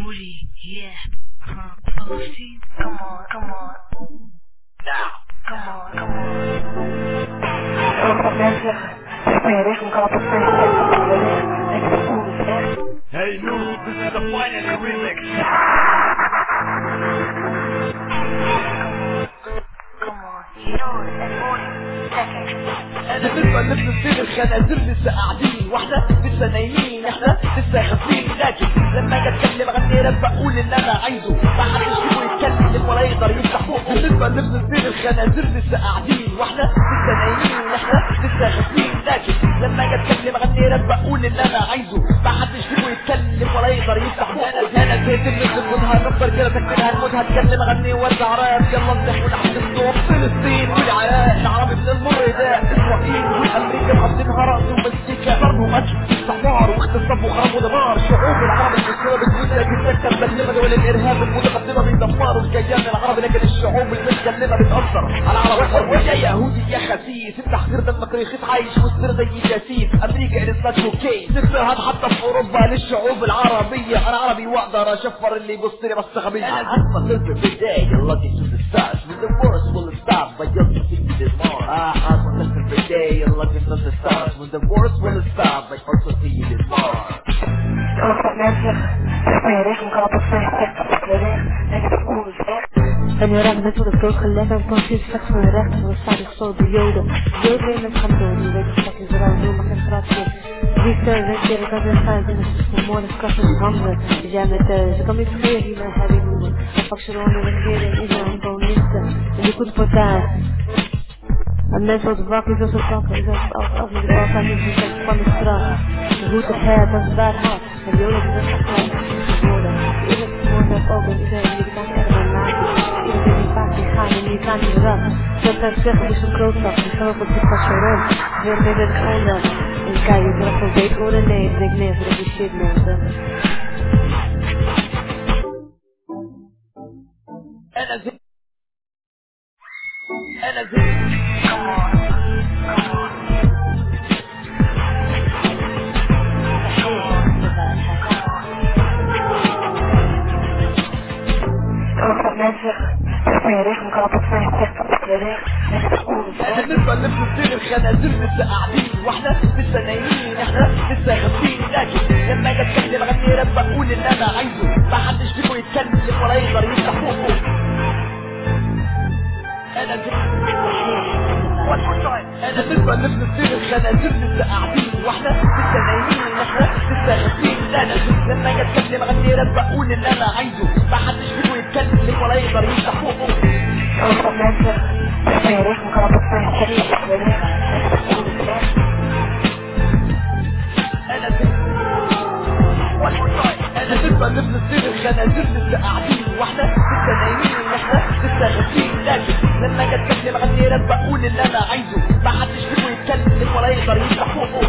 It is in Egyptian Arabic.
booty, yeah. Huh, pussy. Come on, come on. Now. Come on, come on. Sommige mensen zeggen je recht, maar kan op het feest zeggen dat je recht. Ik heb het cool gezegd. Hey Noodles, this is the finest remix. Come on. You know it. And booty. Check it. بالنسبة لابن السير الخنازير لسه قاعدين واحنا لسه نايمين احنا لسه غافلين لكن لما اجي اتكلم غني راب بقول اللي انا عايزه ما حدش فيكم يتكلم ولا يقدر يفتح بقه بالنسبة لابن السير الخنازير لسه قاعدين واحنا لسه نايمين احنا لسه غافلين لكن لما اجي اتكلم غني راب بقول اللي انا عايزه ما حدش فيكم يتكلم ولا يقدر يفتح بقه انا زهقت من خدها نفضل كده تكتلها نموتها اتكلم غني وارجع راب يلا نفتح ونحط الصوت فلسطين والعراق العربي من المر ده اسرائيل والامريكا محطينها رأس ومزيكا ضرب وقتل استعمار واغتصاب وخراب ودمار شعوب العرب المسلمة بتقول لك تتكلم بلغة دول الارهاب المتقدمة بيدمروا الكيان العربي لكن الشعوب المتكلمة بتأثر على العرب يا يهودي يا خسيس التحقير ده المقريخيط عايش وسر زي جاسيس امريكا قالت لك اوكي سرها حتى في اوروبا للشعوب العربية انا عربي واقدر اشفر اللي يبص لي بس غبي انا اسمع صفر في الداي lucky to the stars with the worst will stop but you'll continue this more ah اسمع صفر في الداي lucky to the stars with the worst will stop but you'll continue this more Sommige mensen zeggen je recht, maar kan op het feest zeggen dat je recht. Ik heb het cool gezegd. En je recht, net wordt het doodgelegd. En precies slechts van je recht. We staan gesloten door joden. Joden in het gaan doen. Je weet het straks Israël. Doe maar geen grapje. Wie stel weet je, dat is gaan. En het is vermoorden, krachten en handen. Dus jij met, eh, ze kan niet vergeten die mij hebben noemen. En pak ze rond en regeren in Israël. Gewoon nichten. En die goed voor daar. En mensen wat wakker is als een pakken. Is als als als de bal gaan niet zijn van de straf. De goed het her, dat is waar hard. En joden is echt klein. Woorden. Iedereen vermoord heeft ook. En iedereen die kan echt wel maken. Iedereen die vaak die gaan en die gaan niet rap. Dat kan zeggen, dus een klootzak. Die gaan ook op de pas rond. Weer mee met de gewoon dan. En kijk, je krijgt van beter horen. Nee, ik denk nee, voor die shit mensen. انا زي انا زي Come on. Come on. Sommige mensen zeggen je recht, maar kan op het feest zeggen dat je recht. Ik heb het cool gezegd. بالنسبة لابن السير الخنازير لسه قاعدين واحنا لسه نايمين احنا لسه غافلين لكن لما اجي اتكلم غني راب بقول اللي انا عايزه ما حدش فيكم يتكلم ولا يقدر يفتح بقه انا زي انا بالنسبة لابن السير الخنازير لسه قاعدين واحنا لسه نايمين احنا لسه غافلين لكن لما اجي اتكلم غني راب بقول اللي انا عايزه ما حدش فيكم يتكلم ولا يقدر يفتح بقه Sommige mensen zeggen je recht, maar kan op het feest zeggen dat je recht. Ik heb het cool gezegd. انا زي انا بالنسبة لابن السير الخنازير لسه قاعدين واحنا لسه نايمين احنا لسه غافلين لكن لما اجي اتكلم غني راب بقول اللي انا عايزه ما حدش فيكم يتكلم ولا يقدر يفتح بقه